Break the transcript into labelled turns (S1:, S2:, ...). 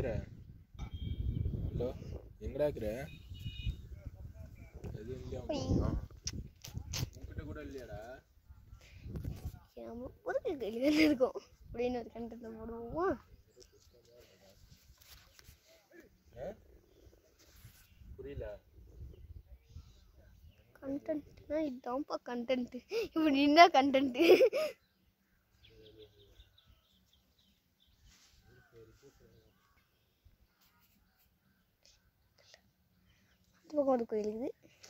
S1: இருக்கிற ஹலோ எங்கடா இருக்கிற எதுவும் இல்லையா உன்கிட்ட கூட இல்லையாடா
S2: நம்ம ஒதுக்கு கையில் இருக்கும் அப்படின்னு ஒரு கண்டென்ட் போடுவோமா
S1: ஆ? புரியல
S2: கண்டென்ட்னா இதுதான்ப்பா கண்டென்ட் இப்படி இருந்தா கண்டென்ட் அந்த பக்கம் ஒரு கோயில் இருக்குது